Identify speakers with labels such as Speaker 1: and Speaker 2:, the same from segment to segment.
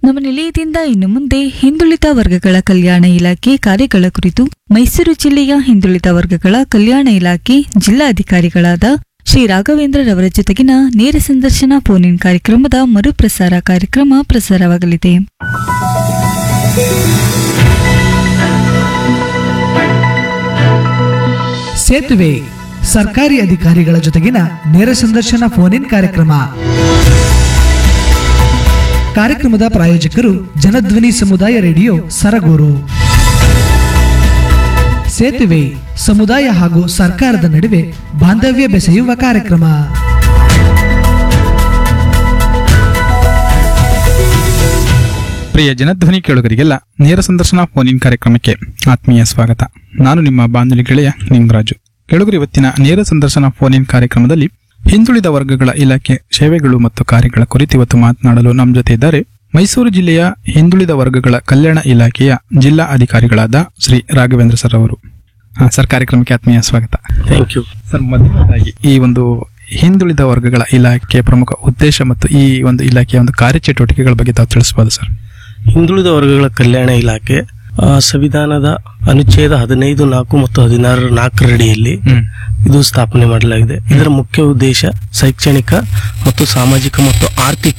Speaker 1: ನಮ್ಮ ನಿಲಯದಿಂದ ಇನ್ನು ಮುಂದೆ ಹಿಂದುಳಿದ ವರ್ಗಗಳ ಕಲ್ಯಾಣ ಇಲಾಖೆ ಕಾರ್ಯಗಳ ಕುರಿತು ಮೈಸೂರು ಜಿಲ್ಲೆಯ ಹಿಂದುಳಿದ ವರ್ಗಗಳ ಕಲ್ಯಾಣ ಇಲಾಖೆ ಜಿಲ್ಲಾಧಿಕಾರಿಗಳಾದ ಶ್ರೀ ರಾಘವೇಂದ್ರರವರ ಜೊತೆಗಿನ ನೇರ ಸಂದರ್ಶನ ಫೋನ್ ಇನ್ ಕಾರ್ಯಕ್ರಮದ ಮರುಪ್ರಸಾರ ಕಾರ್ಯಕ್ರಮ ಪ್ರಸಾರವಾಗಲಿದೆ
Speaker 2: ಸೇತುವೆ ಸರ್ಕಾರಿ ಅಧಿಕಾರಿಗಳ ಜೊತೆಗಿನ ನೇರ ಸಂದರ್ಶನ ಫೋನ್ ಇನ್ ಕಾರ್ಯಕ್ರಮ ಕಾರ್ಯಕ್ರಮದ ಪ್ರಾಯೋಜಕರು ಜನಧ್ವನಿ ಸಮುದಾಯ ರೇಡಿಯೋ ಸರಗೂರು ಸೇತುವೆ ಸಮುದಾಯ ಹಾಗೂ ಸರ್ಕಾರದ ನಡುವೆ ಬಾಂಧವ್ಯ ಬೆಸೆಯುವ ಕಾರ್ಯಕ್ರಮ
Speaker 3: ಪ್ರಿಯ ಜನಧ್ವನಿ ಕೇಳುಗರಿಗೆಲ್ಲ ನೇರ ಸಂದರ್ಶನ ಫೋನ್ ಇನ್ ಕಾರ್ಯಕ್ರಮಕ್ಕೆ ಆತ್ಮೀಯ ಸ್ವಾಗತ ನಾನು ನಿಮ್ಮ ಬಾನುಲಿ ಗೆಳೆಯ ನಿಂಗರಾಜು ಕೇಳುಗರು ಇವತ್ತಿನ ನೇರ ಸಂದರ್ಶನ ಫೋನ್ ಇನ್ ಕಾರ್ಯಕ್ರಮದಲ್ಲಿ ಹಿಂದುಳಿದ ವರ್ಗಗಳ ಇಲಾಖೆ ಸೇವೆಗಳು ಮತ್ತು ಕಾರ್ಯಗಳ ಕುರಿತು ಇವತ್ತು ಮಾತನಾಡಲು ನಮ್ಮ ಜೊತೆ ಇದ್ದಾರೆ ಮೈಸೂರು ಜಿಲ್ಲೆಯ ಹಿಂದುಳಿದ ವರ್ಗಗಳ ಕಲ್ಯಾಣ ಇಲಾಖೆಯ ಜಿಲ್ಲಾ ಅಧಿಕಾರಿಗಳಾದ ಶ್ರೀ ರಾಘವೇಂದ್ರ ಸರ್ ಅವರು ಹಾ, ಸರ್ ಕಾರ್ಯಕ್ರಮಕ್ಕೆ ಆತ್ಮೀಯ ಸ್ವಾಗತ
Speaker 4: ಥ್ಯಾಂಕ್ ಯು
Speaker 3: ಸರ್ ಮೊದಲನೇದಾಗಿ ಈ ಒಂದು ಹಿಂದುಳಿದ ವರ್ಗಗಳ ಇಲಾಖೆ ಪ್ರಮುಖ ಉದ್ದೇಶ ಮತ್ತು ಈ ಒಂದು ಇಲಾಖೆಯ ಒಂದು ಕಾರ್ಯಚಟುವಟಿಕೆಗಳ ಬಗ್ಗೆ ತಾವು ತಿಳಿಸಬಹುದು ಸರ್
Speaker 4: ಹಿಂದುಳಿದ ವರ್ಗಗಳ ಕಲ್ಯಾಣ ಇಲಾಖೆ ಆ, ಸಂವಿಧಾನದ ಅನುಚ್ಛೇದ ಹದಿನೈದು ನಾಲ್ಕು ಮತ್ತು ಹದಿನಾರು ನಾಲ್ಕರಡಿಯಲ್ಲಿ
Speaker 3: ಹ್ಮ್
Speaker 4: ಇದು ಸ್ಥಾಪನೆ ಮಾಡಲಾಗಿದೆ ಇದರ ಮುಖ್ಯ ಉದ್ದೇಶ ಶೈಕ್ಷಣಿಕ ಮತ್ತು ಸಾಮಾಜಿಕ ಮತ್ತು ಆರ್ಥಿಕ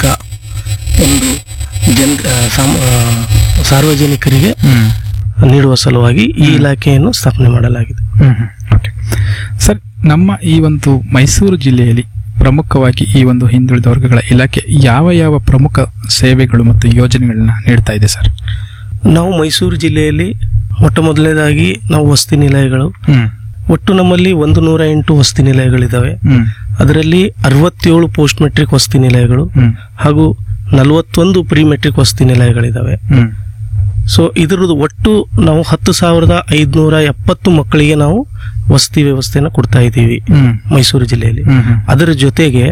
Speaker 4: ಒಂದು ಜನ್ ಆ, ಸಾಮ- ಆ, ಸಾರ್ವಜನಿಕರಿಗೆ
Speaker 3: ಹ್ಮ್
Speaker 4: ನೀಡುವ ಸಲುವಾಗಿ ಈ ಇಲಾಖೆಯನ್ನು ಸ್ಥಾಪನೆ ಮಾಡಲಾಗಿದೆ
Speaker 3: ಹ್ಮ್ ಹ್ಮ್. ಓಕೆ ಸರ್ ನಮ್ಮ ಈ ಒಂದು ಮೈಸೂರು ಜಿಲ್ಲೆಯಲ್ಲಿ ಪ್ರಮುಖವಾಗಿ ಈ ಒಂದು ಹಿಂದುಳಿದ ವರ್ಗಗಳ ಇಲಾಖೆ ಯಾವ ಯಾವ ಪ್ರಮುಖ ಸೇವೆಗಳು ಮತ್ತು ಯೋಜನೆಗಳನ್ನ ನೀಡ್ತಾ ಇದೆ ಸರ್
Speaker 4: ನಾವು ಮೈಸೂರು ಜಿಲ್ಲೆಯಲ್ಲಿ ಮೊಟ್ಟ ಮೊದಲನೇದಾಗಿ ನಾವು ವಸತಿ ನಿಲಯಗಳು
Speaker 3: ಹ್ಮ್
Speaker 4: ಒಟ್ಟು ನಮ್ಮಲ್ಲಿ ಒಂದು ನೂರ ಎಂಟು ವಸತಿ ನಿಲಯಗಳಿದ್ದಾವೆ
Speaker 3: ಹ್ಮ್
Speaker 4: ಅದರಲ್ಲಿ ಅರವತ್ತೇಳು ಪೋಸ್ಟ್ ಮೆಟ್ರಿಕ್ ವಸತಿ ನಿಲಯಗಳು
Speaker 3: ಹ್ಮ್
Speaker 4: ಹಾಗೂ ನಲವತ್ತೊಂದು ಪ್ರಿ ಮೆಟ್ರಿಕ್ ವಸತಿ ನಿಲಯಗಳಿದ್ದಾವೆ
Speaker 3: ಹ್ಮ್
Speaker 4: ಸೊ ಇದರದ್ದು ಒಟ್ಟು ನಾವು ಹತ್ತು ಸಾವಿರದ ಐದುನೂರ ಎಪ್ಪತ್ತು ಮಕ್ಕಳಿಗೆ ನಾವು ವಸತಿ ವ್ಯವಸ್ಥೆಯನ್ನು ಕೊಡ್ತಾ ಇದ್ದೀವಿ
Speaker 3: ಹ್ಮ್
Speaker 4: ಮೈಸೂರು ಜಿಲ್ಲೆಯಲ್ಲಿ
Speaker 3: ಹ್ಮ್ ಹ್ಮ್
Speaker 4: ಅದರ ಜೊತೆಗೆ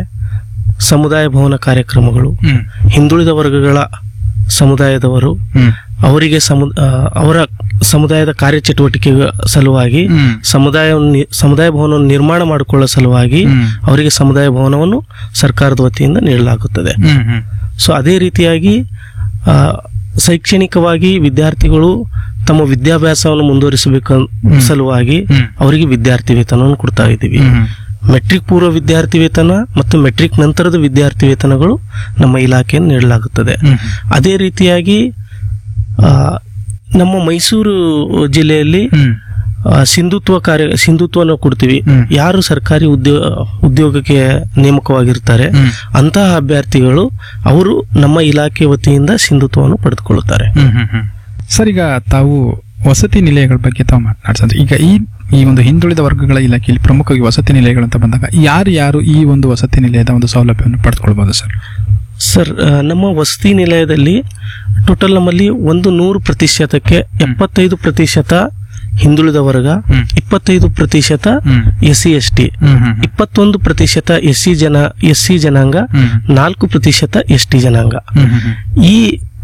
Speaker 4: ಸಮುದಾಯ ಭವನ ಕಾರ್ಯಕ್ರಮಗಳು
Speaker 3: ಹ್ಮ್
Speaker 4: ಹಿಂದುಳಿದ ವರ್ಗಗಳ ಸಮುದಾಯದವರು
Speaker 3: ಹ್ಮ್
Speaker 4: ಅವರಿಗೆ ಸಮು ಆ, ಅವರ ಸಮುದಾಯದ ಕಾರ್ಯಚಟುವಟಿಕೆ ಸಲುವಾಗಿ
Speaker 3: ಹ್ಮ್.
Speaker 4: ಸಮುದಾಯ ಸಮುದಾಯ ಭವನವನ್ನು ನಿರ್ಮಾಣ ಮಾಡಿಕೊಳ್ಳುವ ಸಲುವಾಗಿ
Speaker 3: ಹ್ಮ್.
Speaker 4: ಅವರಿಗೆ ಸಮುದಾಯ ಭವನವನ್ನು ಸರ್ಕಾರದ ವತಿಯಿಂದ ನೀಡಲಾಗುತ್ತದೆ
Speaker 3: ಹ್ಮ್ ಹ್ಮ್
Speaker 4: ಸೊ ಅದೇ ರೀತಿಯಾಗಿ ಆ, ಶೈಕ್ಷಣಿಕವಾಗಿ ವಿದ್ಯಾರ್ಥಿಗಳು ತಮ್ಮ ವಿದ್ಯಾಭ್ಯಾಸವನ್ನು ಮುಂದುವರಿಸಬೇಕು ಸಲುವಾಗಿ
Speaker 3: ಹ್ಮ್.
Speaker 4: ಅವರಿಗೆ ವಿದ್ಯಾರ್ಥಿ ವೇತನವನ್ನು ಕೊಡ್ತಾ ಇದ್ದೀವಿ
Speaker 3: ಹ್ಮ್
Speaker 4: ಮೆಟ್ರಿಕ್ ಪೂರ್ವ ವಿದ್ಯಾರ್ಥಿ ವೇತನ ಮತ್ತು ಮೆಟ್ರಿಕ್ ನಂತರದ ವಿದ್ಯಾರ್ಥಿ ವೇತನಗಳು ನಮ್ಮ ಇಲಾಖೆಯನ್ನು ನೀಡಲಾಗುತ್ತದೆ
Speaker 3: ಹ್ಮ್
Speaker 4: ಅದೇ ರೀತಿಯಾಗಿ ಆ, ನಮ್ಮ ಮೈಸೂರು ಜಿಲ್ಲೆಯಲ್ಲಿ
Speaker 3: ಹ್ಮ್
Speaker 4: ಆ, ಸಿಂಧುತ್ವ ಕಾರ್ಯ ಸಿಂಧುತ್ವವನ್ನು ಕೊಡ್ತೀವಿ
Speaker 3: ಹ್ಮ್.
Speaker 4: ಯಾರು ಸರ್ಕಾರಿ ಉದ್ಯೋಗ ಉದ್ಯೋಗಕ್ಕೆ ನೇಮಕವಾಗಿರ್ತಾರೆ
Speaker 3: ಹ್ಮ್.
Speaker 4: ಅಂತಹ ಅಭ್ಯರ್ಥಿಗಳು ಅವರು ನಮ್ಮ ಇಲಾಖೆ ವತಿಯಿಂದ ಸಿಂಧುತ್ವವನ್ನು ಪಡೆದುಕೊಳ್ಳುತ್ತಾರೆ
Speaker 3: ಹ್ಮ್ ಹ್ಮ್ ಹ್ಮ್ ಸರ್ ಈಗ ತಾವು ವಸತಿ ನಿಲಯಗಳ ಬಗ್ಗೆ ತಾವು ಮಾತನಾಡ್ಸಂದ್ರೆ ಈಗ ಈ ಈ ಒಂದು ಹಿಂದುಳಿದ ವರ್ಗಗಳ ಇಲಾಖೆಯಲ್ಲಿ ಪ್ರಮುಖವಾಗಿ ವಸತಿ ನಿಲಯಗಳು ಅಂತ ಬಂದಾಗ ಯಾರು ಯಾರು ಈ ಒಂದು ವಸತಿ ನಿಲಯದ ಒಂದು ಸೌಲಭ್ಯವನ್ನು ಪಡೆದುಕೊಳ್ಬಹುದು ಸರ್
Speaker 4: ಸರ್ ಆ, ನಮ್ಮ ವಸತಿ ನಿಲಯದಲ್ಲಿ ಟೋಟಲ್ ನಮ್ಮಲ್ಲಿ ಒಂದು ನೂರು ಪ್ರತಿಶತಕ್ಕೆ ಎಪ್ಪತ್ತೈದು ಪ್ರತಿಶತ ಹಿಂದುಳಿದ ವರ್ಗ
Speaker 3: ಹ್ಮ್.
Speaker 4: ಇಪ್ಪತ್ತೈದು ಪ್ರತಿಶತ
Speaker 3: ಹ್ಮ್.
Speaker 4: ಎಸ್ ಸಿ ಎಸ್ ಟಿ
Speaker 3: ಹ್ಮ್ ಹ್ಮ್
Speaker 4: ಇಪ್ಪತ್ತೊಂದು ಪ್ರತಿಶತ ಎಸ್ ಸಿ ಜನ ಎಸ್ ಸಿ ಜನಾಂಗ
Speaker 3: ಹ್ಮ್.
Speaker 4: ನಾಲ್ಕು ಪ್ರತಿಶತ ಎಸ್ ಟಿ ಜನಾಂಗ
Speaker 3: ಹ್ಮ್ ಹ್ಮ್ ಹ್ಮ್
Speaker 4: ಈ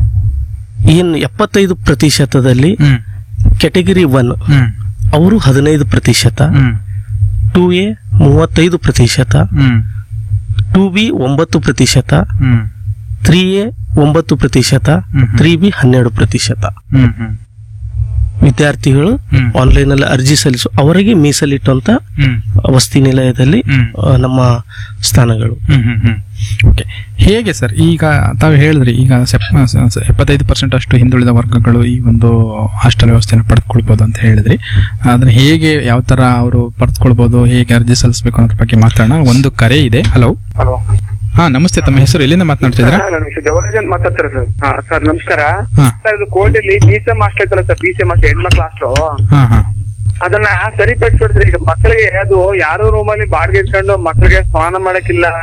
Speaker 4: ಏನು ಎಪ್ಪತ್ತೈದು ಪ್ರತಿಶತದಲ್ಲಿ
Speaker 3: ಹ್ಮ್
Speaker 4: ಕೆಟಗರಿ ಒನ್
Speaker 3: ಹ್ಮ್
Speaker 4: ಅವರು ಹದಿನೈದು ಪ್ರತಿಶತ
Speaker 3: ಹ್ಮ್
Speaker 4: ಟೂ ಎ ಮೂವತ್ತೈದು ಪ್ರತಿಶತ
Speaker 3: ಹ್ಮ್
Speaker 4: ಟೂ ಬಿ ಒಂಬತ್ತು ಪ್ರತಿಶತ
Speaker 3: ಹ್ಮ್
Speaker 4: ತ್ರೀ ಎ ಒಂಬತ್ತು ಪ್ರತಿಶತ
Speaker 3: ಹ್ಮ್.
Speaker 4: ತ್ರೀ ಬಿ ಹನ್ನೆರಡು ಪ್ರತಿಶತ
Speaker 3: ಹ್ಮ್ ಹ್ಮ್
Speaker 4: ವಿದ್ಯಾರ್ಥಿಗಳು
Speaker 3: ಹ್ಮ್.
Speaker 4: ಆನ್ಲೈನ್ ಅಲ್ಲಿ ಅರ್ಜಿ ಸಲ್ಲಿಸು ಅವರಿಗೆ ಮೀಸಲಿಟ್ಟಂತ
Speaker 3: ಹ್ಮ್
Speaker 4: ವಸತಿ ನಿಲಯದಲ್ಲಿ
Speaker 3: ಹ್ಮ್.
Speaker 4: ಆ, ನಮ್ಮ ಸ್ಥಾನಗಳು
Speaker 3: ಹ್ಮ್ ಹ್ಮ್ ಹ್ಮ್ ಓಕೆ ಹೇಗೆ ಸರ್ ಈಗ ತಾವು ಹೇಳಿದ್ರಿ ಈಗ ಸೆಪ್- ಸ- ಸ- ಎಪ್ಪತ್ತೈದು ಪರ್ಸೆಂಟ್ ಅಷ್ಟು ಹಿಂದುಳಿದ ವರ್ಗಗಳು ಈ ಒಂದು ಹಾಸ್ಟೆಲ್ ವ್ಯವಸ್ಥೆಯನ್ನು ಪಡೆದುಕೊಳ್ಬೋದು ಅಂತ ಹೇಳಿದ್ರಿ ಅದನ್ನ ಹೇಗೆ ಯಾವ ತರ ಅವರು ಪಡೆದುಕೊಳ್ಬೋದು ಹೇಗೆ ಅರ್ಜಿ ಸಲ್ಲಿಸಬೇಕು ಅನ್ನೋದ್ರ ಬಗ್ಗೆ ಮಾತಾಡೋಣ ಒಂದು ಕರೆ ಇದೆ ಹಲೋ
Speaker 5: ಹಲೋ
Speaker 3: ಹಾ ನಮಸ್ತೆ ತಮ್ಮ ಹೆಸರು ಎಲ್ಲಿಂದ ಮಾತನಾಡ್ತಿದ್ದೀರಾ
Speaker 5: ನನ್ನ ಹೆಸರು ಜವರಾಜ್ ಅಂತ ಮಾತಾಡ್ತಾರೆ ಸರ್ ಹಾ ಸರ್ ನಮಸ್ಕಾರ
Speaker 3: ಹಾ
Speaker 5: ಸರ್ ಇದು ಕೋರ್ಟಲ್ಲಿ ಬಿ ಸಿ ಎಂ ಹಾಸ್ಟೆಲ್ ಐತಲ್ಲ sir B C M hostel ಹೆಣ್ಮಕ್ಳು ಹಾಸ್ಟೆಲ್
Speaker 3: ಹಾ ಹಾ
Speaker 5: ಅದನ್ನ ಸರಿಪಡಿಸ್ಬಿಡ್ತೀರಿ ಈಗ ಮಕ್ಕಳಿಗೆ ಅದು ಯಾರೋ ರೂಮಲ್ಲಿ ಬಾಡಿಗೆ ಇಟ್ಕೊಂಡು ಮಕ್ಕಳಿಗೆ ಸ್ನಾನ ಮಾಡಕ್ಕಿಲ್ಲ